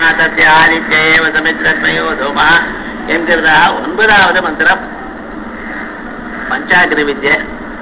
தஸ்ய ஆதித்யேவ சமித்ரத்மயோ தூமா என்கிறதா ஒன்பதாவது மந்திரம் பஞ்சாகிரி வித்யை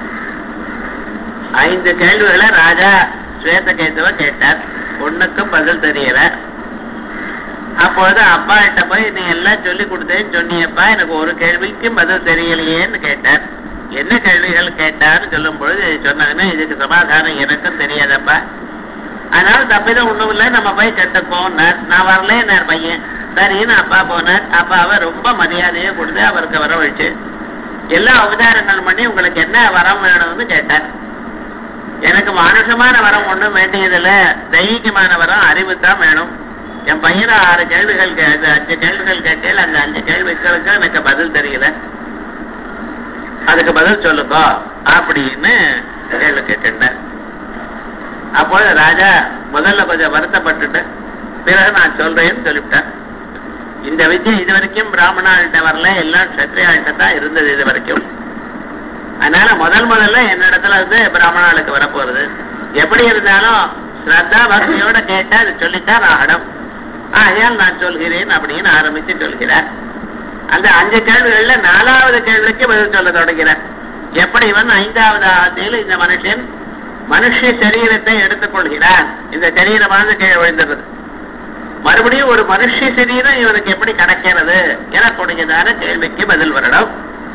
ஐந்து கேள்விகளை ராஜா ஸ்வேதகேதுவ கேட்டார் ஒண்ணுக்கும் பதில் தெரியல அப்பொழுது அப்பா கிட்ட போய் நீ எல்லாம் சொல்லி கொடுத்தேன்னு சொன்னியப்பா எனக்கு ஒரு கேள்விக்கும் பதில் தெரியலையேன்னு கேட்டார் என்ன கேள்விகள் கேட்டார்னு சொல்லும் பொழுது சொன்னாங்கன்னா இதுக்கு சமாதானம் எனக்கும் தெரியாதப்பா அதனால தப்பிதான் ஒண்ணும் இல்லை நம்ம போய் கட்டுப்போம்னார் நான் வரலேன்னார் பையன் சரின்னு அப்பா போனார் அப்பாவை ரொம்ப மரியாதையை கொடுத்து அவருக்கு வரவழைச்சு எல்லா உபச்சாரங்கள் பண்ணி உங்களுக்கு என்ன வரம் வேணும்னு கேட்டார் எனக்கு மானுஷமான வரம் ஒண்ணும் வேண்டியதில்ல தெய்வீகமான வரம் அறிவு தான் வேணும் என் பையனை ஆறு கேள்விகள் கே- இது அஞ்சு கேள்விகள் கேட்டேன் அந்த அஞ்சு கேள்விகளுக்கு எனக்கு பதில் தெரியல அதுக்கு பதில் சொல்லுங்க அப்படின்னு கேள்வி கேட்டுட்டார் அப்போது ராஜா முதல்ல கொஞ்சம் வருத்தப்பட்டுட்டு பிறகு நான் சொல்றேன்னு சொல்லிவிட்டேன் இந்த வித்யை இது வரைக்கும் பிராமணாள்கிட்ட வரல எல்லாம் சத்திரியாள்கிட்ட தான் இருந்தது இது வரைக்கும் அதனால முதல் முதல்ல என்னிடத்துல இருந்து பிராமணாளுக்கு வரப்போறது எப்படி இருந்தாலும் ஸ்ரத்தா பக்தியோட கேட்டா அது சொல்லித்தான் ஆகணும் ஆகையால் நான் சொல்கிறேன் அப்படின்னு ஆரம்பிச்சு சொல்கிறார் அந்த அஞ்சு கேள்விகள்ல நாலாவது கேள்விக்கு பதில் சொல்ல தொடங்கிறார் எப்படி இவன் ஐந்தாவது ஆதியில் இந்த மனுஷன் மனுஷ சரீரத்தை எடுத்துக்கொள்கிறான் இந்த சரீரமானது கீழே விழுந்துடுறது மறுபடியும் ஒரு மனுஷ சரீரம் இவனுக்கு எப்படி கிடைக்கிறது எனக்கூடியதான கேள்விக்கு பதில் வரணும்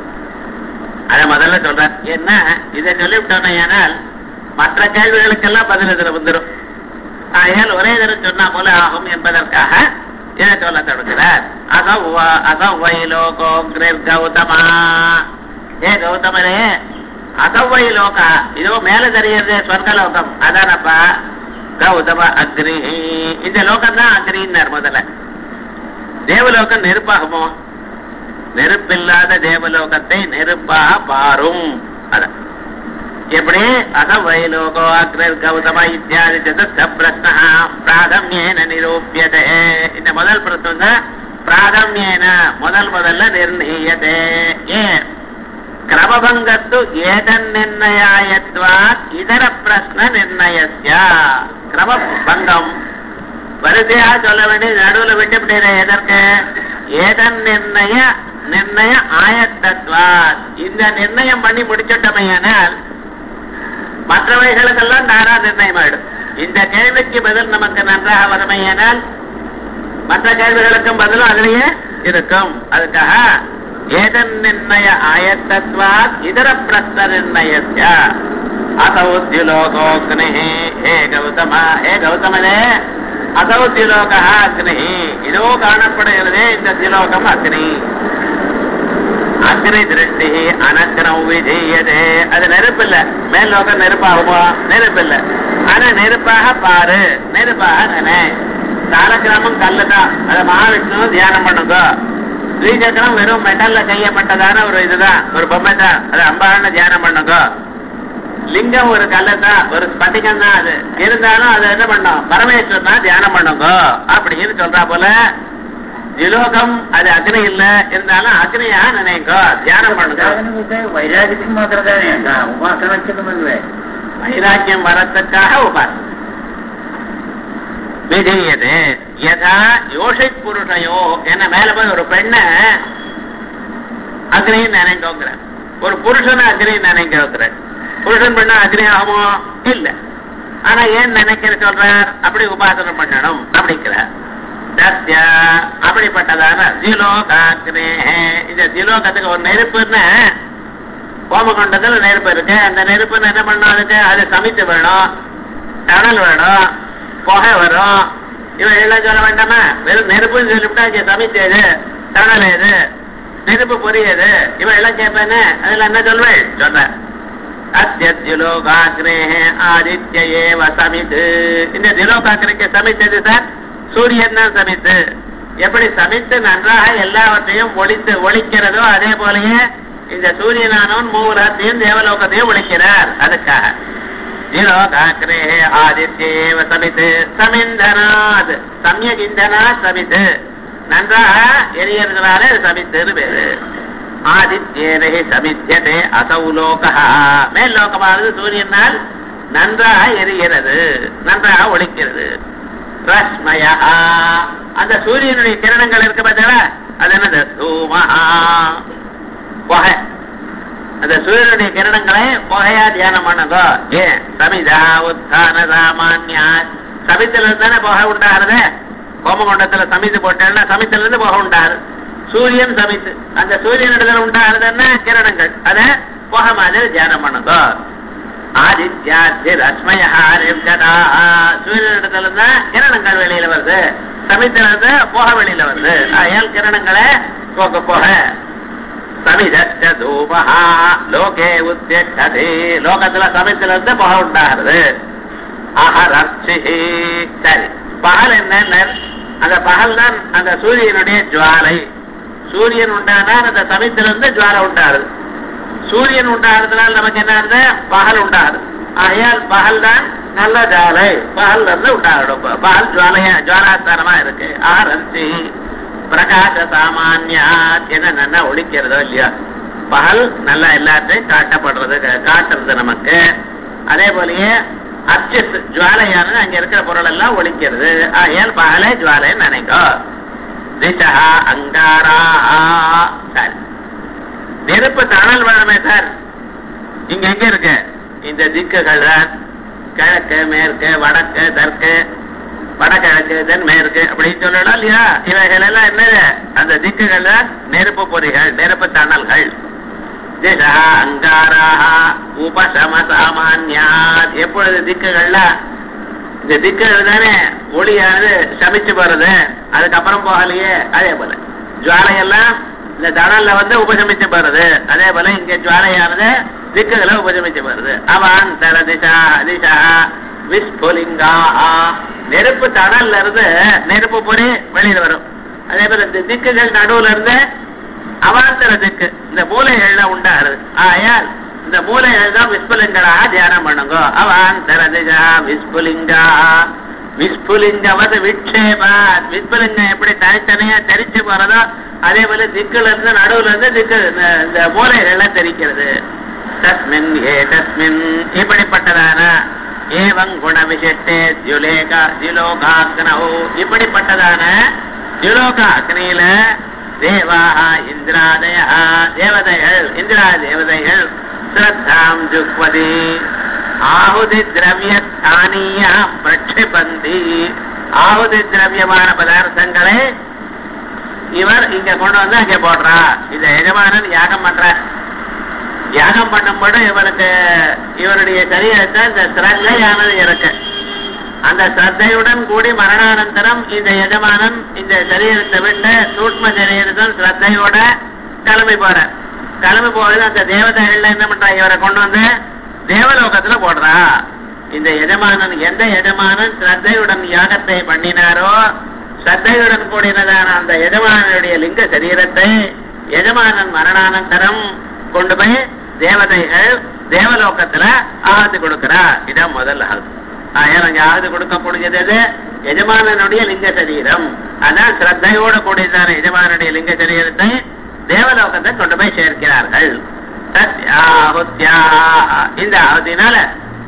அத முதல்ல சொல்றேன் என்ன இதை சொல்லிவிட்டோம் ஏனால் மற்ற கேள்விகளுக்கெல்லாம் பதில் இதுல வந்துடும் ஆகையால் ஒரே தரம் சொன்னா போல ஆகும் என்பதற்காக இதை சொல்ல தொடங்குகிறார் அகௌவ அகௌவை லோகோ கிரேர் கௌதமா ஏ கௌதமரே அகௌவை லோகா இதோ மேல தெரியறது சொர்க்கலோகம் அதானப்பா கௌதம அக்னி இந்த லோகம் தான் அக்னின்னார் முதல்ல தேவலோகம் நெருப்பாகுமோ நெருப்பில்லாத தேவலோகத்தை நெருப்பாக பாரும் அதான் எப்படி அத வைலோகோ அக்ரர் கௌதம இத்தியாதி சதுர்த்த பிரஸ்ன பிராதமியேன நிரூபியதே இந்த முதல் பிரச்சனை தான் பிராதமியேன முதல் முதல்ல நிர்ணீயதே ஏ கிரமபங்கத்து ஏதன் நிர்ணயாயத்வாத் இதர பிரஸ்ன நிர்ணயஸ்ய கிரமபங்கம் வரிசையா சொல்ல வேண்டியது நடுவுல விட்டுவிட்டீர எதற்கு ஏதன் நிர்ணய நிர்ணய ஆயத்தத்வாத் இந்த நிர்ணயம் பண்ணி முடிச்சுட்டமையானால் மற்றவைகளுக்கெல்லாம் தாரா நிர்ணயம் ஆயிடும் இந்த கேள்விக்கு பதில் நமக்கு நன்றாக வறுமையானால் மற்ற கேள்விகளுக்கும் பதிலும் அதிலேயே இருக்கும் அதுக்காக ஏதன் நிர்ணய ஆயத்தத்வாத் இதர பிரஸ்ன நிர்ணயஸ்ய அசௌ திலோகோக்னி ஹே கௌதம ஹே கௌதமனே அசௌ திலோக அக்னி இதோ காணப்படுகிறதே இந்த திலோகம் அக்னி அக்னி திருஷ்டி அனக்னம் விதீயதே அது நெருப்பு இல்ல மேல் லோகம் நெருப்பாகுமோ நெருப்பு இல்ல ஆனா நெருப்பாக பாரு நெருப்பாக நினை தாரக்கிரமம் கல்லு தான் அதை மகாவிஷ்ணு தியானம் பண்ணுங்க ஸ்ரீசக்கரம் வெறும் மெட்டல்ல செய்யப்பட்டதான ஒரு இதுதான் ஒரு பொம்மை தான் அது அம்பான தியானம் பண்ணுங்க லிங்கம் ஒரு கல்லு தான் ஒரு ஸ்பட்டிகம் தான் அது இருந்தாலும் அதை என்ன பண்ணும் பரமேஸ்வரன் தான் தியானம் பண்ணுங்க அப்படின்னு சொல்றா போல திலோகம் அது அக்னி இல்ல இருந்தாலும் அக்னியா நினைங்க தியானம் பண்ணுங்க ವೈರಾಗ್ಯಕ್ಕೆ ಮಾತ್ರ ತಾನೇ ಅಂತ ಉಪಾಸನಕ್ಕೆ ಬಂದ್ವೆ வைராக்கியம் வரத்துக்காக உபாசனை விதீயது யதா யோஷித் புருஷயோ என்ன மேல போய் ஒரு பெண்ண அக்னின்னு நினைக்கோங்கிற ஒரு புருஷனை அக்னின்னு நினைக்கிறோங்கிற புருஷன் பெண்ணா அக்னி ஆகுமோ இல்ல ஆனா ஏன் நினைக்கிற சொல்றார் அப்படி உபாசனை பண்ணணும் அப்படிங்கிறார் தஸ்ய அப்படிப்பட்டதான திலோகாக்னே இந்த திலோகத்துக்கு ஒரு நெருப்புன்னு ஹோமகுண்டத்துல நெருப்பு இருக்கு அந்த நெருப்புன்னு என்ன பண்ணும் அதுக்கு அது சமைத்து வேணும் டனல் வேணும் புகை வரும் இவன் எல்லாம் சொல்ல வேண்டாமா வெறும் நெருப்புன்னு சொல்லிவிட்டா இங்க சமைச்சது டனல் எது நெருப்பு பொரியது இவன் எல்லாம் கேட்பேன்னு அதுல என்ன சொல்வேன் சொல்றேன் அத்திய திலோகாக்னே ஆதித்ய ஏவ சமித்து இந்த திலோகாக்னிக்கு சமைத்தது சார் சூரியன் தான் சமைத்து எப்படி சமைத்து நன்றாக எல்லாவற்றையும் ஒளித்து ஒழிக்கிறதோ அதே போலயே இந்த சூரியனானவன் மூலத்தையும் தேவலோகத்தையும் ஒழிக்கிறார் அதுக்காக திலோகாக்னே ஆதித்யேவ சமித்து சமிந்தனாத் சமயக் இந்தனா சமித்து நன்றாக எரியறதுனால சமித்துன்னு பேரு ஆதித்யேனை சமித்தியதே அசௌலோகா மேல் லோகமானது சூரியனால் நன்றாக எரிகிறது நன்றாக ஒழிக்கிறது ரஸ்மயா அந்த சூரியனுடைய கிரணங்கள் இருக்கு பார்த்தீங்களா அது என்னது தூமஹா புகை அந்த சூரியனுடைய கிரணங்களை புகையா தியானம் பண்ணுங்க ஏன் சமிதா உத்தான சாமான்யா சமித்துல இருந்து தானே புகை உண்டாகிறது ஹோமகுண்டத்துல சமித்து போட்டேன்னா சமித்துல இருந்து புகை உண்டாகுது சூரியன் சமித்து அந்த சூரியன் இடத்துல உண்டாகுதுன்னா கிரணங்கள் அத புகை மாதிரி தியானம் பண்ணுங்க ஆதித்யாத்தி ரஸ்மயா சூரியன் இடத்துல இருந்தா கிரணங்கள் வெளியில வருது சமித்துல இருந்து புகை வெளியில வருது அயல் கிரணங்களை போக போக சமிதச்ச தூபஹா லோகே உத்தியக்ஷதே லோகத்துல சமயத்துல இருந்து புகை உண்டாகிறது அகரர்ச்சி சரி பகல் என்ன அந்த பகல் தான் அந்த சூரியனுடைய ஜுவாலை சூரியன் உண்டானால் அந்த சமயத்துல இருந்து ஜுவாலை உண்டாகுது சூரியன் உண்டாகிறதுனால நமக்கு என்ன ஆகுது பகல் உண்டாகுது ஆகையால் பகல் தான் நல்ல ஜாலை பகல் இருந்து உண்டாகணும் பகல் ஜுவாலையா ஜுவாலாஸ்தானமா இருக்கு ஆரஞ்சி பிரகாச சாமான்யா என்ன ஒழிக்கிறதோ இல்லையா பகல் நல்லா எல்லாத்தையும் காட்டப்படுறது காட்டுறது நமக்கு அதே போலயே அச்சஸ் ஜுவாலையானது அங்க இருக்கிற பொருள் எல்லாம் ஒழிக்கிறது ஆகையால் பகலே ஜுவாலை நினைக்கும் திசா அங்காரா சரி நெருப்பு தணல் வேணுமே சார் இங்க எங்க இருக்கு இந்த திக்குகள் தான் கிழக்கு மேற்கு வடக்கு தெற்கு வடகிழக்கு தென்மேற்கு அப்படின்னு சொல்லலாம் இல்லையா இவைகள் எல்லாம் என்னது அந்த திக்குகள் தான் நெருப்பு பொறிகள் நெருப்பு தணல்கள் திசா அங்காராக உபசம சாமான்யா எப்பொழுது திக்குகள்ல இந்த திக்குகள் தானே ஒளியானது சமைச்சு போறது அதுக்கப்புறம் போகலையே அதே போல ஜுவாலையெல்லாம் இந்த தணல்ல வந்து உபசமிச்சு போறது அதே போல இங்க ஜுவாலையானது திக்குகளை உபசமிச்சு போறது அவாந்தர திசா திசா விஸ்புலிங்கா நெருப்பு தணல்ல இருந்து நெருப்பு பொறி வெளியில வரும் அதே போல இந்த திக்குகள் நடுவுல இருந்து அவாந்தர திக்கு இந்த மூலைகள்ல உண்டாகிறது ஆயால் இந்த மூலைகள் தான் விஸ்புலிங்களாக தியானம் பண்ணுங்க அவாந்தர திசா விஸ்புலிங்கா விஸ்புலிங்கவது விட்சேபா விஸ்புலிங்கம் எப்படி தனித்தனியா தெரிச்சு போறதோ அதே போல திக்குல இருந்து நடுவுல இருந்து திக்கு இந்த- இந்த மூலைகள்ல தெரிக்கிறது தஸ்மின் ஏ தஸ்மின் இப்படிப்பட்டதான ஏவங் குண விசிஷ்டே தியுலேகா தியுலோகாக்னோ இப்படிப்பட்டதான தியுலோகா அக்னியில தேவாக இந்திராதய தேவதைகள் இந்திரா தேவதைகள் ஸ்ரத்தாம் ஜுக்வதி ஆಹುதி திரவிய ஸ்தானிய பிரட்சிபந்தி ஆಹುதி திரவியமான பதார்த்தங்களை இவர் இங்க கொண்டு வந்து அங்க போடுறா இந்த எஜமானன் யாகம் பண்ற யாகம் பண்ணும்போது இவருக்கு இவருடைய சரீரத்தை இந்த சிரத்தையானது இருக்கு அந்த சிரத்தையுடன் கூடி மரணானந்தரம் இந்த எஜமானன் இந்த சரீரத்தை விட்டு சூட்ம சரீரத்தில் சிரத்தையோட கிளம்பி போற கிளம்பி போறது அந்த தேவதைகள்ல என்ன பண்றா இவரை கொண்டு வந்து தேவலோகத்துல போடுறா இந்த எஜமானன் எந்த எஜமானன் சிரத்தையுடன் யாகத்தை பண்ணினாரோ ஸ்ரத்தையுடன் கூடினதான அந்த எஜமானனுடைய லிங்க சரீரத்தை எஜமானன் மரணானந்தரம் கொண்டு போய் தேவதைகள் தேவலோகத்துல ஆகுதி கொடுக்கிறா இதான் முதல் ஆகுது ஆயிரம் அங்க ஆகுதி கொடுக்கக்கூடியது எது? எஜமானனுடைய லிங்க சரீரம் அதான் ஸ்ரத்தையோட கூடியதான எஜமானுடைய லிங்க சரீரத்தை தேவலோகத்தை கொண்டு போய் சேர்க்கிறார்கள் தஸ்யாஹுத்யா இந்த ஆகுதினால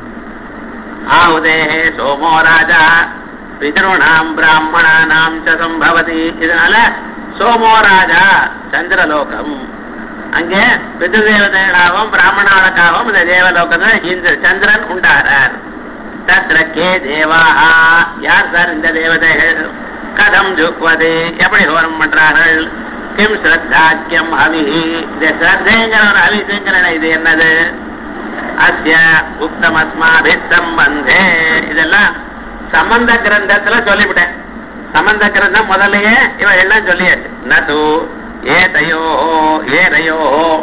ஆहुதே சோமோ ராஜா பிதॄணாம் பிராமணானாம் ச சம்பவதி இதனால சோமோ ராஜா சந்திரலோகம் அங்கே பிதிருதேவதைகளாகவும் பிராமணாளுக்காகவும் இந்த தேவலோகத்துல இந்த சந்திரன் உண்டாகிறார் தத்ர கே தேவாஹா யார் சார் இந்த தேவதைகள் கதம் ஜுக்வது எப்படி ஹோரம் பண்றார்கள் கிம் ஸ்ரத்தாக்கியம் அவிஹி இந்த ஸ்ரத்தைங்கிற ஒரு அவிசுங்கிற இது என்னது அஸ்ய உக்தமஸ்மாபி சம்பந்தே இதெல்லாம் சம்பந்த கிரந்தத்துல சொல்லிவிட்டேன் சம்பந்த கிரந்தம் முதல்லயே இவ எல்லாம் சொல்லியாச்சு நது ஏதையோ ஏதையோ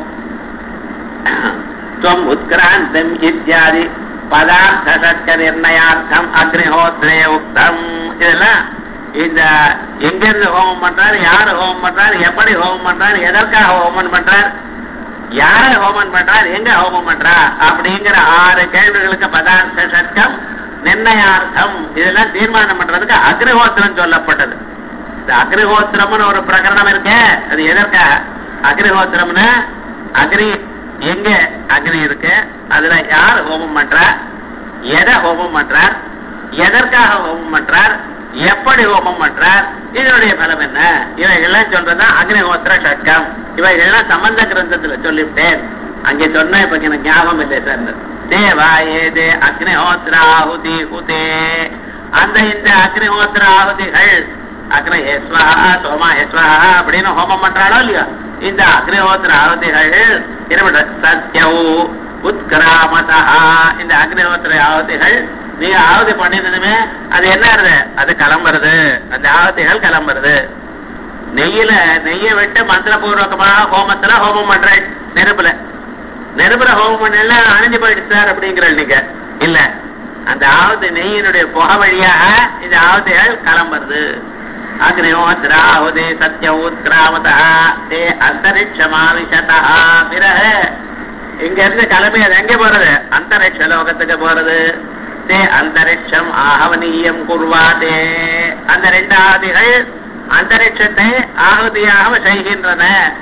துவம் உத்கிராந்தம் இத்தியாதி பதார்த்த சட்க நிர்ணயார்த்தம் அக்னிஹோத்ரே உக்தம் இதெல்லாம் இந்த எங்கிருந்து ஹோமம் பண்றாரு யாரு ஹோமம் பண்றாரு எப்படி ஹோமம் பண்றாரு எதற்காக ஹோமம் பண்றார் யார ஹோமம் பண்றார் எங்க ஹோமம் பண்றா அப்படிங்கிற ஆறு கேள்விகளுக்கு பதார்த்த சட்டம் நிர்ணயார்த்தம் இதெல்லாம் தீர்மானம் பண்றதுக்கு அக்னிஹோத்திரம் சொல்லப்பட்டது இந்த அக்னிஹோத்திரம்னு ஒரு பிரகரணம் இருக்கே அது எதற்காக அக்னிஹோத்திரம்னு அக்னி எங்க அக்னி இருக்கு அதுல யார் ஹோமம் பண்றார் எதை ஹோமம் பண்றார் எதற்காக ஹோமம் பண்றார் எப்படி ஹோமம் பண்றார் இதனுடைய பலம் என்ன இவைகள்லாம் சொல்றதுதான் அக்னிஹோத்திர ஷட்கம் இவைகள்லாம் சம்பந்த கிரந்தத்துல சொல்லிவிட்டேன் அங்கே சொன்ன இப்ப எனக்கு ஞாபகம் இல்லை சார் தேவா ஏதே அக்னிஹோத்திர ஆகுதி ஹுதே அந்த இந்த அக்னிஹோத்திர ஆகுதிகள் அக்னி ஹேஸ்வஹா சோமா ஹேஸ்வஹா அப்படின்னு ஹோமம் பண்றாளோ இல்லையோ இந்த அக்னிஹோத்திர ஆகுதிகள் இருபட சத்யவு உத்கிராமதா இந்த அக்னிஹோத்திர ஆகுதிகள் நீங்க ஆகுதி பண்ணினதுமே அது என்ன ஆகுது அது கிளம்புறது அந்த ஆகுதிகள் கிளம்புறது நெய்யில நெய்யை விட்டு மந்திரபூர்வகமாக ஹோமத்துல ஹோமம் பண்றேன் நெருப்புல நெருப்புல ஹோமம் பண்ணல அணைஞ்சு போயிடுச்சு சார் அப்படிங்கிற நீங்க இல்ல அந்த ஆவத்து நெய்யினுடைய புகை வழியாக இந்த ஆவத்தைகள் கிளம்புறது அக்னிஹோத்ரா ஆகுதி சத்ய உத்கிராமதா தே அந்தரிக்ஷமாவிஷதா பிறகு இங்க இருந்து கிளம்பி அது எங்க போறது அந்தரிக்ஷ லோகத்துக்கு போறது தே அந்தரிக்ஷம் ஆகவனீயம் குர்வாதே அந்த ரெண்டு ஆதிகள் அந்தரிக்ஷத்தை ஆகுதியாக செய்கின்றன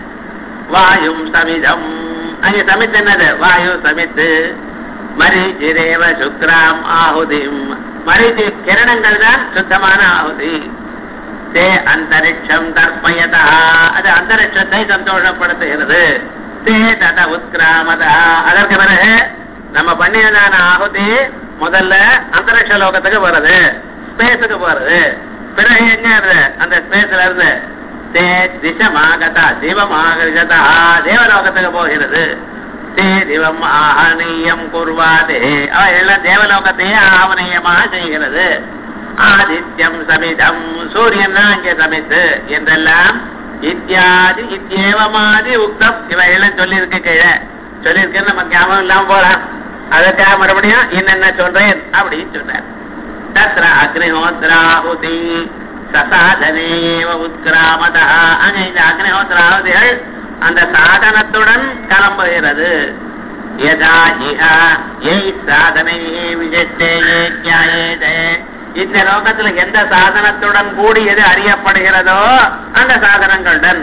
வாயும் சமிதம் அங்கே சமித் என்னது வாயு சமித்து மரீச்சிரேவ சுக்ராம் ஆகுதிம் மரீச்சி கிரணங்கள் தான் சுத்தமான ஆகுதி தே அந்தரிக்ஷம் தர்ப்பயதா அது அந்தரிக்ஷத்தை சந்தோஷப்படுத்துகிறது தே தத உத்கிராமதா அதற்கு பிறகு நம்ம பண்ணியதான ஆகுதி முதல்ல அந்தரிக்ஷ லோகத்துக்கு போறது ஸ்பேஸுக்கு போறது பிறகு எங்க இருந்து அந்த ஸ்பேஸ்ல இருந்து தே திசமாகதா சிவமாகதா தேவலோகத்துக்கு போகிறது தே திவம் ஆகனீயம் குர்வாதே அவ எல்லாம் தேவலோகத்தையே ஆவணீயமாக செய்கிறது ஆதித்யம் சமிதம் சூரியன் தான் இங்கே சமித்து என்றெல்லாம் இத்தியாதி இத்தியேவமாதி உக்தம் இவையெல்லாம் சொல்லியிருக்கு கீழே சொல்லியிருக்கேன்னு நம்ம ஞாபகம் இல்லாம போலாம் அதுக்காக மறுபடியும் என்னென்ன சொல்றேன் அப்படின்னு சொன்னார் தத்ர அக்னிஹோத்ராஹுதி சசாதனேவ உத்கிராமதா அங்க இந்த அக்னிஹோத்ராஹுதிகள் அந்த சாதனத்துடன் கிளம்புகிறது யதா இஹ ஏய் சாதனை விஜயத்தே ஏக்யாயேதே இந்த லோகத்துல எந்த சாதனத்துடன் கூடியது அறியப்படுகிறதோ அந்த சாதனங்களுடன்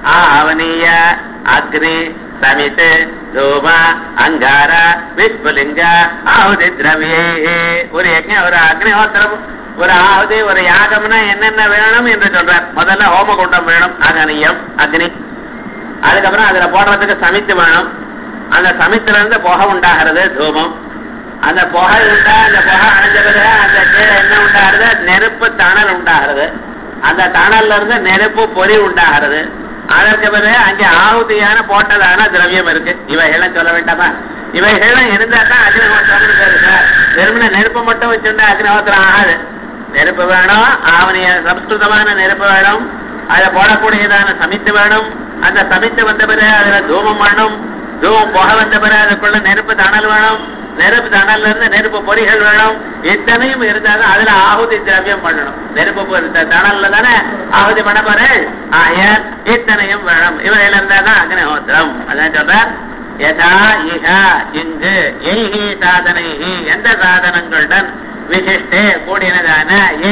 ஆவனீய அக்னி சமித் தூம அங்கார விஸ்வலிங்க ஆகுதி திரவியே ஒரு யஜ்ஞம் ஒரு அக்னிஹோத்திரம் ஒரு ஆகுதி ஒரு யாகம்னா என்னென்ன வேணும் என்று சொல்றார் முதல்ல ஹோமகுண்டம் வேணும் அகனியம் அக்னி அதுக்கப்புறம் அதுல போடுறதுக்கு சமித்து வேணும் அந்த சமித்துல இருந்து புகை உண்டாகிறது தூமம் அந்த புகை உண்டா அந்த புகை அணைஞ்ச பிறகு அந்த கீழே என்ன உண்டாகிறது நெருப்பு தணல் உண்டாகிறது அந்த தணல்ல இருந்து நெருப்பு பொறி உண்டாகிறது அதற்கு பிறகு அங்கே ஆகுதியான போட்டதான திரவியம் இருக்கு இவைகள்லாம் சொல்ல வேண்டாமா இவைகள்லாம் இருந்தா தான் அக்னிஹோத்திரம்னு பேரு சார் வெறுமனே நெருப்பு மட்டும் வச்சுட்டா அக்னிஹோத்திரம் ஆகாது நெருப்பு வேணும் ஆவணிய சம்ஸ்கிருதமான நெருப்பு வேணும் அதை போடக்கூடியதான சமித்து வேணும் அந்த சமித்து வந்த பிறகு அதுல தூமம் வேணும் தூமம் புகை வந்த பிறகு அதுக்குள்ள நெருப்பு தணல் வேணும் நெருப்பு தணல்ல இருந்து நெருப்பு பொறிகள் வேணும் இத்தனையும் இருந்தாலும் அதுல ஆகுதி திரவியம் பண்ணணும் நெருப்பு பொறி தணல்ல தானே ஆகுதி பண்ண போறேன் ஆயர் இத்தனையும் வேணும் இவையில இருந்தாதான் அக்னிஹோத்திரம் அதான் சொல்ற யதா இஹ இங்கு எய்ஹி சாதனைஹி எந்த சாதனங்களுடன் விசிஷ்டே கூடினதான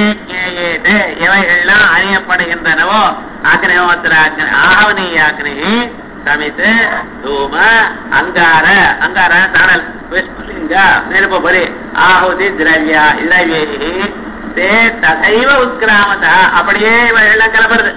ஏகேயேது இவைகள்லாம் அறியப்படுகின்றனவோ அக்னிஹோத்திர அக்னி ஆவணீய அக்னி சமித்து தூம அங்கார அங்கார தணல் விஸ்புலிங்க நெருப்பு பொறி ஆகுதி திரவியா திரவியி தே ததைவ உத்கிராமதா அப்படியே இவைகள்லாம் கிளம்புறது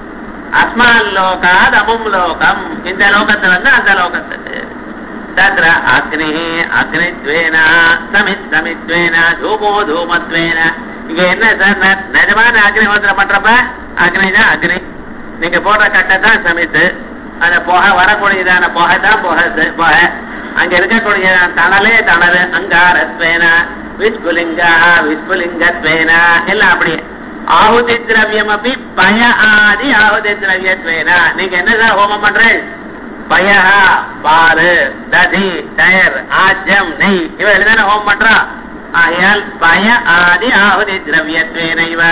அஸ்மான் லோகாத் அமும் லோகம் இந்த லோகத்துல இருந்து அந்த லோகத்துக்கு தத்ர அக்னி அக்னித்வேன சமித் சமித்வேன தூமோ தூமத்வேன இங்க என்ன சார் ந- நிஜமான அக்னிஹோத்திரம் பண்றப்ப அக்னி தான் அக்னி நீங்க போடுற கட்டை தான் சமித்து அந்த புகை வரக்கூடியதான புகை தான் புகை புகை அங்க இருக்கக்கூடிய தணலே தணல் அங்காரத்வேன விஸ்புலிங்கா விஸ்புலிங்கத்வேன எல்லாம் அப்படியே ஆகுதி திரவியம் அப்படி பய ஆதி ஆகுதி திரவியத்வேன நீங்க என்னதான் ஹோமம் பண்றேன் பயஹ பாரு ததி தயர் ஆஜ்யம் நெய் இவ தானே ஹோமம் பண்றோம் ஆகையால் பய ஆதி ஆகுதி திரவியத்வேன இவ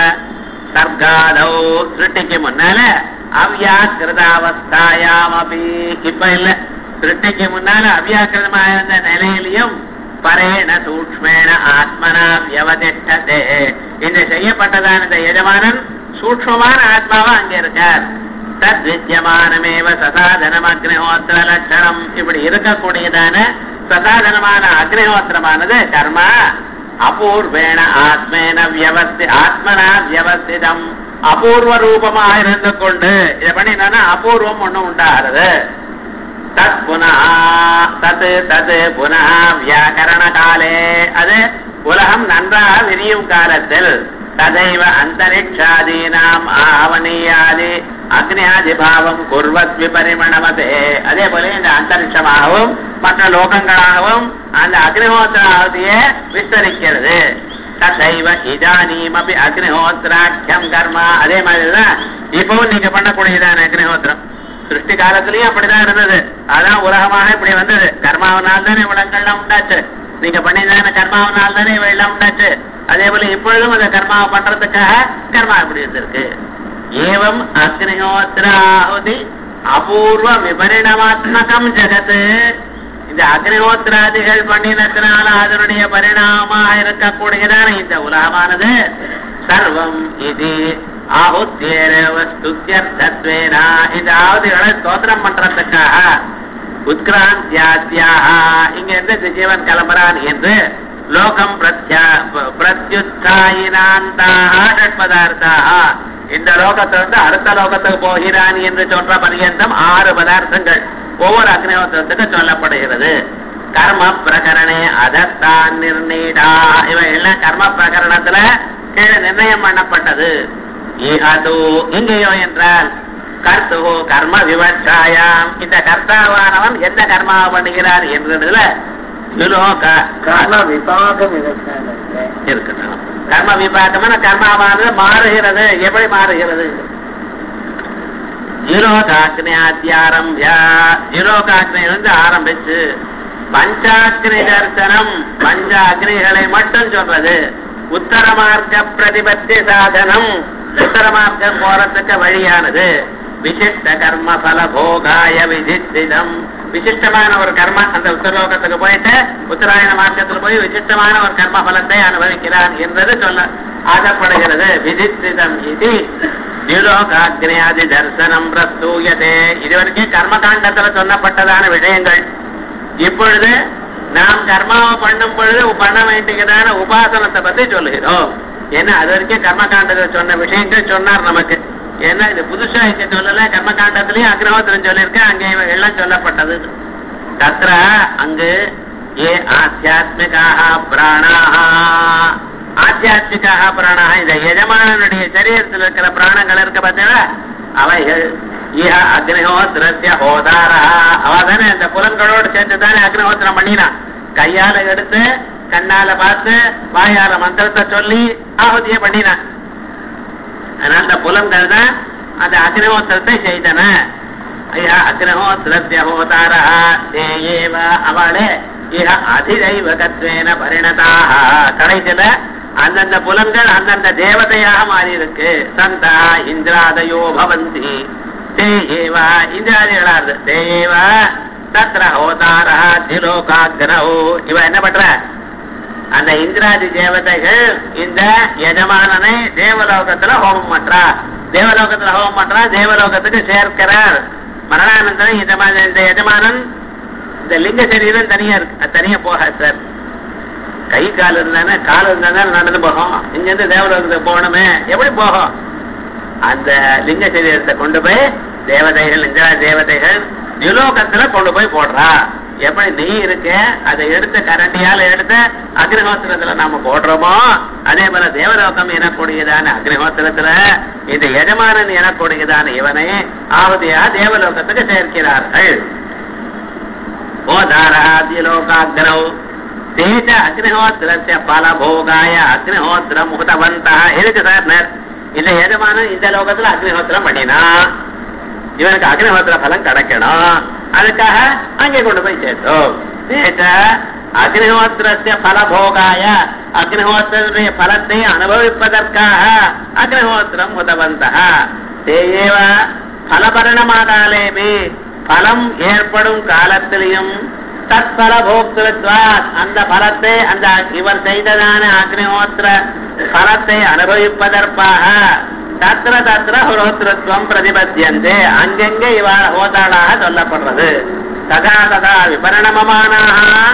சர்க்காதௌ சிருஷ்டிக்கு முன்னால அவ்யாக்கிருதாவஸ்தாயாம் அபி இப்ப இல்ல சிருஷ்டிக்கு முன்னால அவ்யாக்கிருதமா இருந்த நிலையிலையும் பரேண சூக்மேண ஆத்மனா வியவதிஷ்டதே இந்த செய்யப்பட்டதான இந்த எஜமானன் சூக்மமான ஆத்மாவா அங்க இருக்கார் தத் வித்தியமானமேவ சசாதனம் அக்னிஹோத்திர லட்சணம் இப்படி இருக்கக்கூடியதான சசாதனமான அக்னிஹோத்திரமானது கர்மா அபூர்வேண ஆத்மேன வியவஸ்தி ஆத்மனா வியவஸ்திதம் அபூர்வ ரூபமா இருந்து கொண்டு இதை பண்ணினா அபூர்வம் ஒண்ணு உண்டாகிறது தத் புனः தத் தத் புனः வியாக்கரண காலே அது உலகம் நன்றாக விரியும் காலத்தில் ததைவ அந்தரிக்ஷாதீனாம் ஆவணியாதி அக்னியாதி பாவம் குர்வத் விபரிமணமதே அதே போல இந்த அந்தரிக்ஷமாகவும் மற்ற லோகங்களாகவும் அந்த அக்னிஹோத்திராவதியே விஸ்தரிக்கிறது ததைவ இதானீமபி அக்னிஹோத்திராக்கியம் கர்மா அதே மாதிரிதான் இப்பவும் நீங்க பண்ணக்கூடியதான அக்னிஹோத்திரம் சிருஷ்டி காலத்திலயும் அப்படிதான் இருந்தது அதான் உலகமாக இப்படி வந்தது கர்மாவனால் தானே இவ்வளங்கள்லாம் உண்டாச்சு நீங்க பண்ணிதான கர்மாவனால் தானே இவையெல்லாம் உண்டாச்சு அதே போல இப்பொழுதும் அந்த கர்மாவை பண்றதுக்காக கர்மா இப்படி இருந்திருக்கு ஏவம் அக்னிஹோத்திராಹುதி அபூர்வ விபரிணமாத்மகம் ஜெகத்து இந்த அக்னிஹோத்திராதிகள் பண்ணினத்தினால அதனுடைய பரிணாமமாக இருக்கக்கூடியதான இந்த உலகமானது சர்வம் இது ஆಹುತ್ಯೇರವ ಸ್ತುತ್ಯರ್ಥತ್ವೇನ இந்த ஆகுதிகளை ஸ்தோத்திரம் பண்றதுக்காக உத்கிராந்தியாத்யாக இங்க இருந்து இந்த ஜீவன் கிளம்புறான் என்று லோகம் பிரத்யா பிரத்யுத்தாயினாந்தாக ஷட்பதார்த்தாக இந்த லோகத்திலிருந்து அடுத்த லோகத்துக்கு போகிறான் என்று சொல்ற பரியந்தம் ஆறு பதார்த்தங்கள் ஒவ்வொரு அக்னிஹோத்திரத்துக்கு சொல்லப்படுகிறது கர்ம பிரகரணே அதத்தான் நிர்ணீடா இவை எல்லாம் கர்ம பிரகரணத்துல கீழே நிர்ணயம் பண்ணப்பட்டது ஈஹது இங்கேயோ என்றால் கர்த்துவோ கர்ம விவசாயம் இந்த கர்த்தாவானவன் எந்த கர்மாவை பண்ணுகிறார் என்றதுல சுலோக கர்ம விபாக விவசாயம் இருக்கட்டும் கர்ம விபாகமான கர்மாவானது மாறுகிறது எப்படி மாறுகிறது ஜீரோகாக்னியாத்தியாரம்பியா ஜீரோகாக்னியிலிருந்து ஆரம்பிச்சு பஞ்சாக்னி தரிசனம் பஞ்ச அக்னிகளை மட்டும் சொல்றது உத்தர மார்க்க பிரதிபத்தி சாதனம் உத்தர மார்க்கம் போறதுக்கு வழியானது விசிஷ்ட கர்ம பல போகாய விதித்திதம் விசிஷ்டமான ஒரு கர்ம அந்த உத்தரலோகத்துக்கு போயிட்டு உத்தராயண மார்க்கத்தில் போய் விசிஷ்டமான ஒரு கர்ம பலத்தை அனுபவிக்கிறான் என்பது சொல்ல ஆகப்படுகிறது விதித்திதம் இது திலோகாக்னியாதி தர்சனம் பிரஸ்தூயதே இதுவரைக்கும் கர்மகாண்டத்துல சொல்லப்பட்டதான விஷயங்கள் இப்பொழுது நாம் கர்மாவை பண்ணும் பொழுது பண்ண வேண்டியதான உபாசனத்தை பத்தி சொல்லுகிறோம் ஏன்னா அது வரைக்கும் கர்மகாண்டத்தில் சொன்ன விஷயங்கள் சொன்னார் நமக்கு ஏன்னா இது புதுசா இங்க சொல்லல கர்மகாண்டத்திலயும் அக்ரஹோத்திரம் சொல்லியிருக்கேன் அங்கே இவை எல்லாம் சொல்லப்பட்டது தத்ர அங்கு ஏ ஆத்தியாத்மிகாக பிராணாக ஆத்தியாத்மிகாக பிராணாக இந்த எஜமானனுடைய சரீரத்தில் இருக்கிற பிராணங்கள் இருக்க பார்த்தீங்களா அவைகள் இஹ அக்னிஹோத்திரஸ்ய ஹோதாரா அவ தானே அந்த புலன்களோடு சேர்த்து தானே அக்னிஹோத்திரம் பண்ணினான் கையால எடுத்து கண்ணால பார்த்து வாயால மந்திரத்தை சொல்லி ஆகுதிய பண்ணினான் அதனால அந்த புலன்கள் தான் அந்த அக்னிஹோத்திரத்தை செய்தன ஐயா அக்னிஹோத்திரஸ்ய ஹோதாரா தேயேவ அவளே இஹ அதிதைவகத்வேன பரிணதாக கடைசியில அந்தந்த புலன்கள் அந்தந்த தேவதையாக மாறி இருக்கு சந்தா இந்திராதயோ பவந்தி தேயேவா இந்திராதிகளா இருக்கு தேயேவா தத்ர ஹோதாரா திலோகாக்னோ இவ என்ன பண்ற அந்த இந்திராதி தேவதைகள் இந்த எஜமானனை தேவலோகத்துல ஹோமம் பண்றா தேவலோகத்துல ஹோமம் பண்றா தேவலோகத்துக்கு சேர்க்கிறார் மரணானந்தரம் இந்த மாதிரி இந்த எஜமானன் இந்த லிங்க சரீரம் தனியா இருக்கு அது தனியா போகாது சார் கை கால் இருந்தானே கால் இருந்தா நடந்து போகும் இங்க இருந்து தேவலோகத்துக்கு போகணுமே எப்படி போகும் அந்த லிங்க சரீரத்தை கொண்டு போய் தேவதைகள் இந்திரா தேவதைகள் நிலோகத்துல கொண்டு போய் போடுறா எப்படி நீ இருக்க அதை எடுத்து கரண்டியால எடுத்து அக்னிஹோத்திரத்துல நாம போடுறோமோ அதே போல தேவலோகம் எனக்கூடியதான அக்னிஹோத்திரத்துல இந்த எஜமானன் எனக்கூடியதான இவனை ஆவதியா தேவலோகத்துக்கு சேர்க்கிறார்கள் ஓதாராதிலோகாக்ரௌ தேஜ அக்னிஹோத்திரஸ்ய பலபோகாய அக்னிஹோத்திரம் உதவந்தா எதுக்கு சார் நேர் இந்த எஜமானன் இந்த லோகத்துல அக்னிஹோத்திரம் பண்ணினா இவனுக்கு அக்னிஹோத்திர பலம் கிடைக்கணும் அதுக்காக அங்கே கொண்டு போய் சேர்த்தோம் தேஜ அக்னிஹோத்திரஸ்ய பலபோகாய அக்னிஹோத்திரனுடைய பலத்தை அனுபவிப்பதற்காக அக்னிஹோத்திரம் உதவந்தா தேயேவ பலபரணமாகாலேபி பலம் ஏற்படும் காலத்திலையும் தற்பல போக்திருத்வா அந்த பலத்தை அந்த இவர் செய்ததான அக்னிஹோத்திர பலத்தை அனுபவிப்பதற்காக தத்திர தத்திர ஹோத்திரத்துவம் பிரதிபத்தியந்தே அங்கெங்கே இவ ஹோதாளாக சொல்லப்படுறது ததா ததா விபரணமமானாக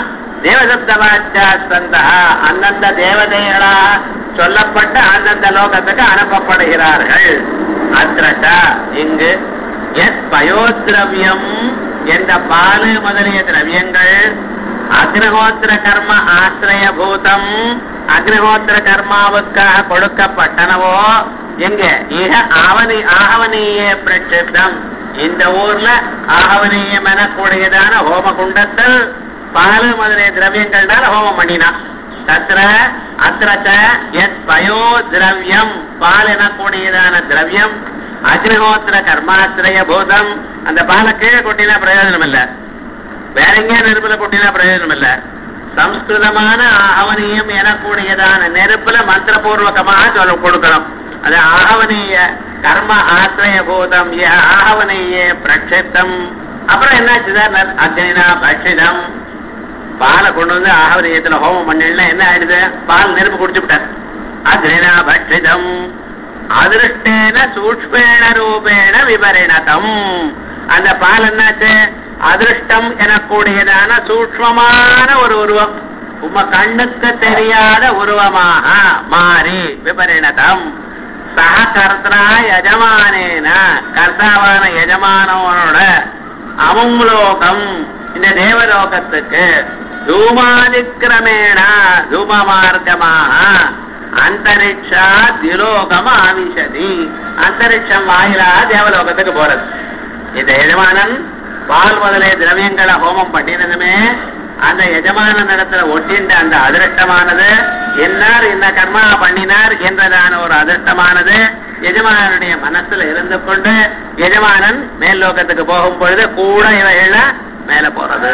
தேவசப்தவாச்சாஸ்தந்தா அந்தந்த தேவதைகளா சொல்லப்பட்ட அந்தந்த லோகத்துக்கு அனுப்பப்படுகிறார்கள் அத்திரச்ச இங்கு எஸ் பயோத்ரவியம் என்ற பாலு முதலிய திரவியங்கள் அக்னிஹோத்திர கர்ம ஆசிரிய பூதம் அக்னிஹோத்திர கர்மாவுக்காக கொடுக்கப்பட்டனவோ எங்க இக ஆவணி ஆகவனீய பிரட்சித்தம் இந்த ஊர்ல ஆகவனீயம் எனக்கூடியதான ஹோம குண்டத்தில் பாலு முதலிய திரவியங்கள்னால ஹோமம் பண்ணினான் தத்திர அத்திரச்ச எத் பயோ திரவியம் பால் எனக்கூடியதான திரவியம் அக்னிஹோத்திர கர்மாசிரிய பூதம் அந்த பாலை கீழே கொட்டினா பிரயோஜனம் இல்ல வேற எங்கேயா நெருப்புல கொட்டினா பிரயோஜனம் இல்ல சம்ஸ்கிருதமான ஆகவனீயம் எனக்கூடியதான நெருப்புல மந்திரபூர்வகமாக சொல்ல கொடுக்கணும் அது ஆகவனீய கர்ம ஆசிரிய பூதம் ய ஆகவனீய பிரட்சித்தம் அப்புறம் என்னாச்சுதான் அக்னினா பட்சிதம் பாலை கொண்டு வந்து ஆகவனீயத்துல ஹோமம் பண்ணல என்ன ஆயிடுது பால் நெருப்பு குடிச்சு விட்டார் அக்னினா பட்சிதம் அதிருஷ்டேன சூக்மேண ரூபேண விபரிணதம் அந்த பால் என்னாச்சு அதிருஷ்டம் எனக்கூடியதான சூக்மமான ஒரு உருவம் உம கண்ணுக்கு தெரியாத உருவமாக மாறி விபரிணதம் சக கர்த்தா யஜமானேன கர்த்தாவான யஜமானவனோட அமுலோகம் இந்த தேவலோகத்துக்கு தூமாதிக்கிரமேண தூம மார்க்கமாக அந்தரிக்ஷா திலோகம் ஆவிஷதி அந்தரிக்ஷம் வாயிலா தேவலோகத்துக்கு போறது இந்த எஜமானன் பால் முதலே திரவியங்களை ஹோமம் பண்ணினதுமே அந்த எஜமான இடத்துல ஒட்டின்ற அந்த அதிருஷ்டமானது என்னார் இந்த கர்மா பண்ணினார் என்றதான ஒரு அதிருஷ்டமானது எஜமானனுடைய மனசுல இருந்து கொண்டு எஜமானன் மேல் லோகத்துக்கு போகும் பொழுது கூட இவைகள மேல போறது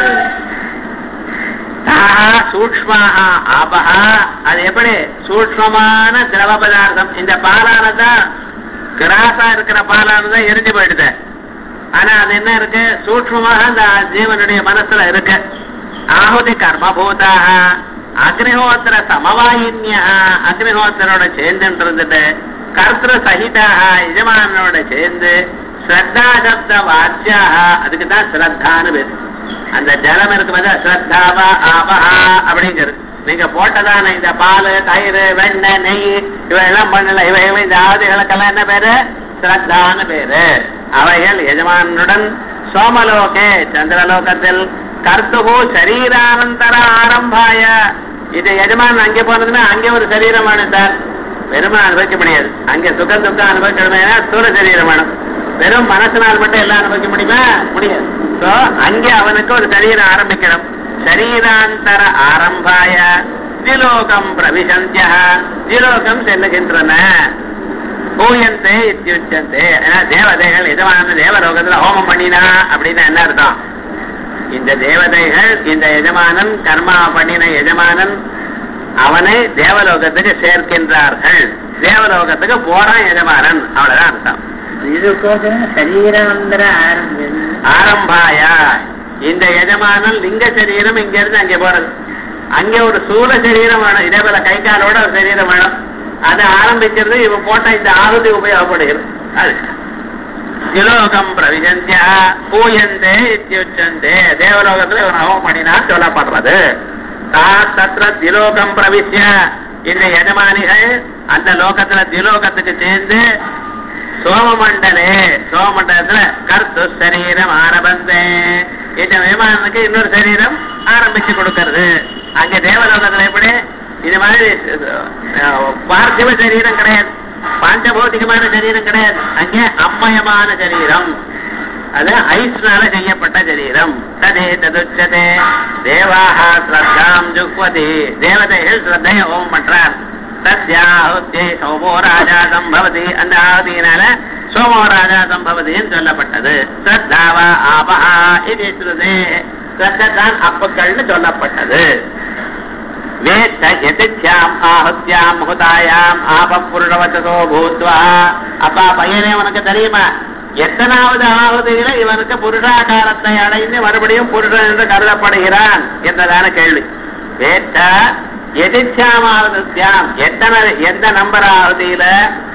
சூக்மாக ஆபஹா அது எப்படி சூக்மமான திரவ பதார்த்தம் இந்த பாலானதா கிராசா இருக்கிற பாலானதா எரிஞ்சு போயிடுது ஆனா அது என்ன இருக்கு சூக்மமாக அந்த ஜீவனுடைய மனசுல இருக்கு ஆಹುதி கர்மபூதாக அக்னிஹோத்திர சமவாயின்யா அக்னிஹோத்திரோட சேர்ந்துட்டு இருந்துட்டு கர்த்திர சகிதாக எஜமானோட சேர்ந்து ஸ்ரத்தா சப்த வாச்சியாக அதுக்கு தான் ஸ்ரத்தான்னு பேரு அந்த ஜலம் இருக்கு பார்த்தா ஸ்ரத்தாவா ஆபஹா அப்படிங்கிறது நீங்க போட்டதான இந்த பால் தயிர் வெண்ணெய் நெய் இவையெல்லாம் பண்ணல இவை இவை இந்த ஆவதிகளுக்கெல்லாம் என்ன பேரு ஸ்ரத்தான்னு பேரு அவைகள் எஜமானுடன் சோமலோகே சந்திரலோகத்தில் கர்த்துகு சரீரானந்தர ஆரம்பாய இது எஜமான் அங்கே போனதுன்னா அங்கே ஒரு சரீரம் வேணும் சார் வெறுமை அனுபவிக்க முடியாது அங்கே சுகம் துக்கம் அனுபவிக்கணுமே ஸ்தூல சரீரம் வேணும் வெறும் மனசினால் மட்டும் எல்லாம் அனுபவிக்க முடியுமா முடியாது சோ அங்கே அவனுக்கு ஒரு சரீரம் ஆரம்பிக்கணும் சரீராந்தர ஆரம்பாய திலோகம் பிரவிசந்திய திலோகம் செல்லுகின்றன பூயந்தே இத்தியுச்சந்தே ஏன்னா தேவதைகள் எஜமான தேவலோகத்துல ஹோமம் பண்ணினா அப்படின்னு என்ன அர்த்தம் இந்த தேவதைகள் இந்த எஜமானன் கர்மா பண்ணின எஜமானன் அவனை தேவலோகத்துக்கு சேர்க்கின்றார்கள் தேவலோகத்துக்கு போறான் எஜமானன் அவ்வளவுதான் அர்த்தம் இதுக்கோசரம் சரீராந்தர ஆரம்பம் ஆரம்பாயா இந்த எஜமானன் லிங்க சரீரம் இங்க இருந்து அங்கே போறது அங்கே ஒரு சூழ சரீரம் வேணும் இதே போல கை காலோட ஒரு சரீரம் வேணும் அதை ஆரம்பிக்கிறது இவன் போட்ட இந்த ஆகுதி உபயோகப்படுகிறது அது திலோகம் பிரவிஜந்தியா பூயந்தே இத்தியுச்சந்தே தேவலோகத்துல இவன் ஹோமம் பண்ணினான் சொல்லப்படுறது தா தத்ர திலோகம் பிரவிஷ்ய இந்த எஜமானிகள் அந்த லோகத்துல திலோகத்துக்கு சேர்ந்து சோமமண்டலே சோமமண்டலத்துல கர்த்து சரீரம் ஆரம்பந்தே இந்த விமானத்துக்கு இன்னொரு சரீரம் ஆரம்பிச்சு கொடுக்கறது அங்க தேவலோகத்துல எப்படி இது மாதிரி அஹ், பார்த்திவ சரீரம் கிடையாது பாஞ்சபௌதிகமான சரீரம் கிடையாது அங்கே அம்மயமான சரீரம் அது ஐஸ்னால செய்யப்பட்ட சரீரம் ததே ததுச்சதே தேவாக ஸ்ரத்தாம் ஜுக்வதி தேவதைகள் ஸ்ரத்தைய ஹோமம் பண்றார் தத்யாஹுத்தியை சோமோ ராஜா சம்பவதி அந்த ஆவதியினால சோமோ ராஜா சம்பவதின்னு சொல்லப்பட்டது ஸ்ரத்தாவா ஆபஹா இது ஸ்ருதே ஸ்ரத்தான் அப்புக்கள்னு சொல்லப்பட்டது வேத்த எதித்யாம் ஆஹுத்யாம் முகுதாயாம் ஆபப்புருடவச்சதோ பூத்வா அப்பா பையனே உனக்கு தெரியுமா எத்தனாவது ஆவதியில இவனுக்கு புருஷாகாரத்தை அடைந்து மறுபடியும் புருஷன் என்று கருதப்படுகிறான் என்றதான கேள்வி வேத்த எதிர்ச்சாமாவதியாம் எத்தனை எந்த நம்பர் ஆவதியில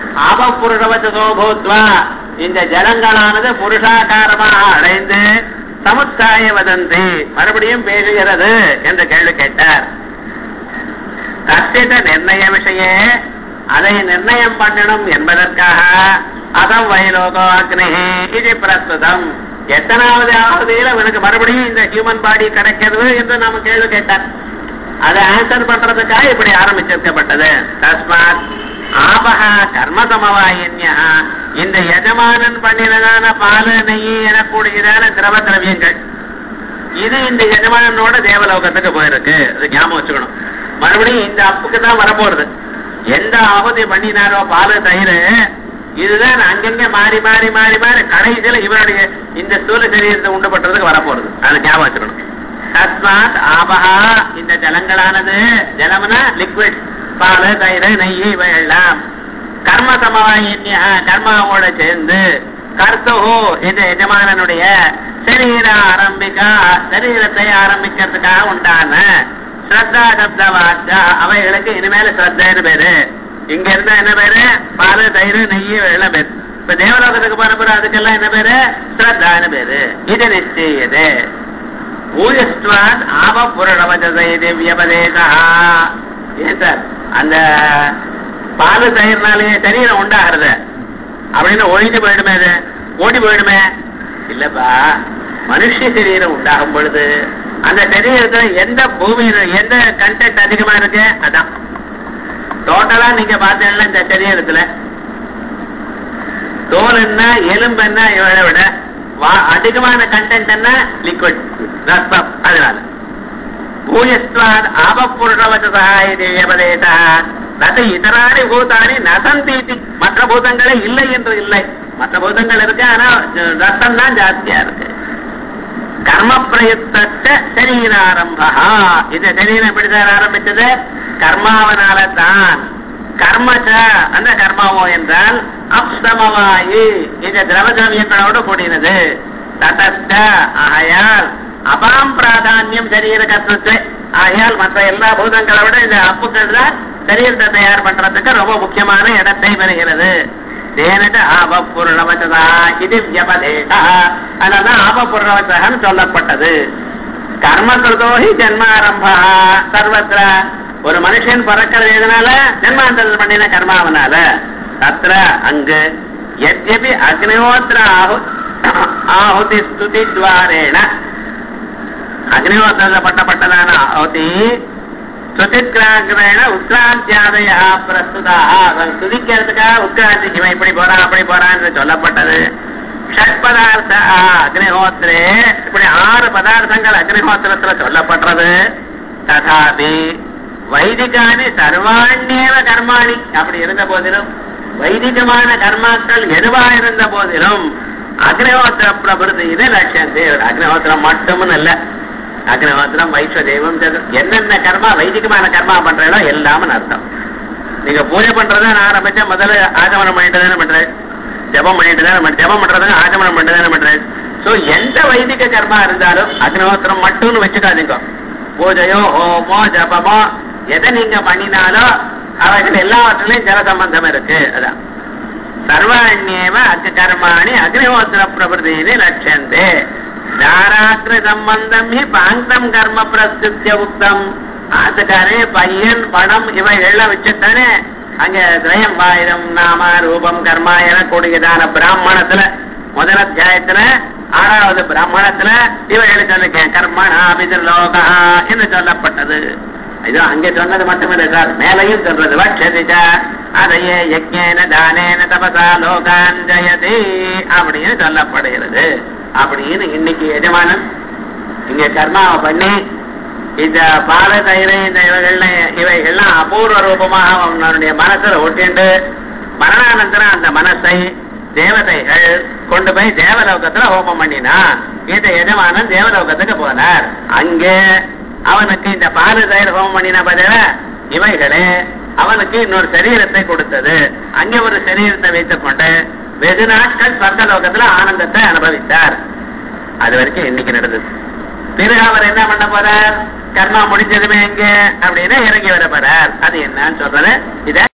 ஆபப்புருடவச்சதோ பூத்வா இந்த ஜலங்களானது புருஷாகாரமாக அடைந்து சமுத்தாய வதந்தி மறுபடியும் பேசுகிறது என்று கேள்வி கேட்டார் கஷ்டித நிர்ணய விஷயே அதை நிர்ணயம் பண்ணணும் என்பதற்காக அதம் வைலோகோ அக்னி இது பிரஸ்துதம் எத்தனாவது ஆவதியில் அவனுக்கு மறுபடியும் இந்த ஹியூமன் பாடி கிடைக்கிறது என்று நாம கேள்வி கேட்டார் அதை ஆன்சர் பண்றதுக்காக இப்படி ஆரம்பிச்சிருக்கப்பட்டது தஸ்மாத் ஆபகா கர்ம சமவாயின்யா இந்த எஜமானன் பண்ணினதான பால் நெய் எனக்கூடியதான திரவ திரவியங்கள் இது இந்த எஜமானனோட தேவலோகத்துக்கு போயிருக்கு அது ஞாபகம் வச்சுக்கணும் மறுபடியும் இந்த அப்புக்கு தான் வரப்போறது எந்த ஆபத்தை பண்ணினாரோ பால் தயிர் இதுதான் அங்கங்க மாறி மாறி மாறி மாறி கடைசியில இவருடைய இந்த ஸ்தூல சரீரத்தை உண்டு பண்றதுக்கு வரப்போறது அது ஞாபகம் வச்சுக்கணும் தஸ்மாத் ஆபஹா இந்த ஜலங்களானது ஜலம்னா லிக்விட் பால் தயிர் நெய் இவையெல்லாம் கர்ம சமவாயின்யா கர்மாவோட சேர்ந்து கர்த்தஹோ இந்த எஜமானனுடைய சரீர ஆரம்பிக்கா சரீரத்தை ஆரம்பிக்கிறதுக்காக உண்டான ஸ்ரத்தா சப்த வாச்சா அவைகளுக்கு இனிமேல ஸ்ரத்தைன்னு பேரு இங்க இருந்தா என்ன பேரு பால் தயிர் நெய் எல்லாம் பேரு இப்ப தேவலோகத்துக்கு போன பிறகு அதுக்கெல்லாம் என்ன பேரு ஸ்ரத்தான்னு பேரு இது நிச்சயது பூஜஸ்வாத் ஆப புரணவஜதை திவ்யபதேசா ஏன் சார் அந்த பால் தயிர்னாலே சரீரம் உண்டாகிறது அப்படின்னு ஒழிஞ்சு போயிடுமே அது ஓடி போயிடுமே இல்லப்பா மனுஷ சரீரம் உண்டாகும் பொழுது அந்த சரீரத்துல எந்த பூமியில எந்த கண்டென்ட் அதிகமா இருக்கு அதான் டோட்டலா நீங்க பார்த்தீங்கன்னா இந்த சரீரத்துல தோல் என்ன எலும்பு என்ன இவரை விட வா- அதிகமான கண்டென்ட் என்ன லிக்விட் ரத்தம் அதனால பூயஸ்வாத் ஆபப்புருஷவசாய தேவதேதா தது இதராணி பூதானி நசந்தீதி மற்ற பூதங்களே இல்லை என்று இல்லை மற்ற பூதங்கள் இருக்கு ஆனா ரத்தம் தான் ஜாஸ்தியா இருக்கு கர்ம பிரயுக்த சரீராரம்பா இந்த சரீரம் எப்படி சார் ஆரம்பிச்சது கர்மாவனால தான் கர்மச்ச அந்த கர்மாவோ என்றால் அப்சமவாயு இந்த திரவதிரவியங்களோடு கூடினது ததஸ்த ஆகையால் அபாம் பிராதானியம் சரீர கர்த்தத்தை ஆகையால் மற்ற எல்லா பூதங்களை விட இந்த அப்புக்கள் தான் சரீரத்தை தயார் பண்றதுக்கு ரொம்ப முக்கியமான இடத்தை பெறுகிறது தேனக ஆபபூர்ணவச்சதா இது வியபதேசா அதனால்தான் ஆபபூர்ணவச்சகன்னு சொல்லப்பட்டது கர்மகிருதோஹி ஜன்மாரம்பா சர்வத்திர ஒரு மனுஷன் பிறக்கிறது எதனால ஜன்மாந்தரம் பண்ணின கர்மாவனால தத்ர அங்கு எத்யபி அக்னிஹோத்திர ஆஹு ஆಹುತಿ ஸ்துதி துவாரேண அக்னிஹோத்திரத்தில் பட்டப்பட்டதான ஆಹುತಿ சுதிக்கிராகிரேண உத்கிராந்தியாதய பிரஸ்துதாக துதிக்கிறதுக்காக உத்கிராந்தி இவன் இப்படி போறான் அப்படி போறான்னு சொல்லப்பட்டது ஷட் பதார்த்த அக்னிஹோத்திரே இப்படி ஆறு பதார்த்தங்கள் அக்னிஹோத்திரத்துல சொல்லப்பட்டது ததாபி வைதிகானி சர்வாண்யேவ கர்மாணி அப்படி இருந்த போதிலும் வைதிகமான கர்மாக்கள் எதுவா இருந்த போதிலும் அக்னிஹோத்திர பிரபுதி இது லட்சியம் தேவர் அக்னிஹோத்திரம் மட்டும்னு இல்ல அக்னிஹோத்திரம் வைஸ்வதேவம் சதுர் என்னென்ன கர்மா வைதிகமான கர்மா பண்றீங்களோ எல்லாமே அர்த்தம் நீங்க பூஜை பண்றதை நான் ஆரம்பிச்சா முதல்ல ஆகமனம் பண்ணிட்டு தானே பண்றேன் ஜபம் பண்ணிட்டு தானே பண்றேன் ஜபம் பண்றதுக்கு ஆகமனம் பண்ணிட்டு தானே பண்றேன் சோ எந்த வைதிக கர்மா இருந்தாலும் அக்னிஹோத்திரம் மட்டும்னு வச்சுக்காதீங்க பூஜையோ ஹோமோ ஜபமோ எதை நீங்க பண்ணினாலும் அவைகள் எல்லாவற்றிலையும் ஜல சம்பந்தம் இருக்கு அதான் சர்வாண்யேவ அக்கு கர்மாணி அக்னிஹோத்திர பிரபுதினி லட்சந்தே தாராத்திர சம்பந்தம் ஹி பாங்கம் கர்ம பிரஸ்தித்ய உக்தம் ஆத்துக்காரே பையன் பணம் இவை எல்லாம் வச்சுட்டானே அங்க திரயம் வாயுதம் நாம ரூபம் கர்மா என கூடியதான பிராமணத்துல முதல் அத்தியாயத்துல ஆறாவது பிராமணத்துல இவைகளை சொல்லிருக்கேன் கர்மணா லோகா என்று சொல்லப்பட்டது இது அங்கே சொன்னது மட்டுமில்லை சார் மேலையும் சொல்றது வட்சதிச்ச அதையே யஜ்ஞேன தானேன தபசா லோகான் ஜயதி அப்படின்னு சொல்லப்படுகிறது அப்படின்னு இன்னைக்கு எஜமானன் இங்க கர்மாவை பண்ணி இந்த பால தயிர இந்த இவைகள்ல இவைகள்லாம் அபூர்வ ரூபமாக அவனுடைய மனசுல ஒட்டிண்டு மரணானந்தரம் அந்த மனசை தேவதைகள் கொண்டு போய் தேவலோகத்துல ஹோமம் பண்ணினா இந்த எஜமானன் தேவலோகத்துக்கு போனார் அங்கே அவனுக்கு இந்த பால தயிர் ஹோமம் பண்ணின பதில இவைகளே அவனுக்கு இன்னொரு சரீரத்தை கொடுத்தது அங்கே ஒரு சரீரத்தை வைத்துக் கொண்டு வெகு நாட்கள் சொர்க்கலோகத்துல ஆனந்தத்தை அனுபவித்தார் அது வரைக்கும் இன்னைக்கு நடந்தது பிறகு அவர் என்ன பண்ண போறார் கர்மா முடிஞ்சதுமே எங்க அப்படின்னு இறங்கி வர போறார் அது என்னன்னு சொல்றது இத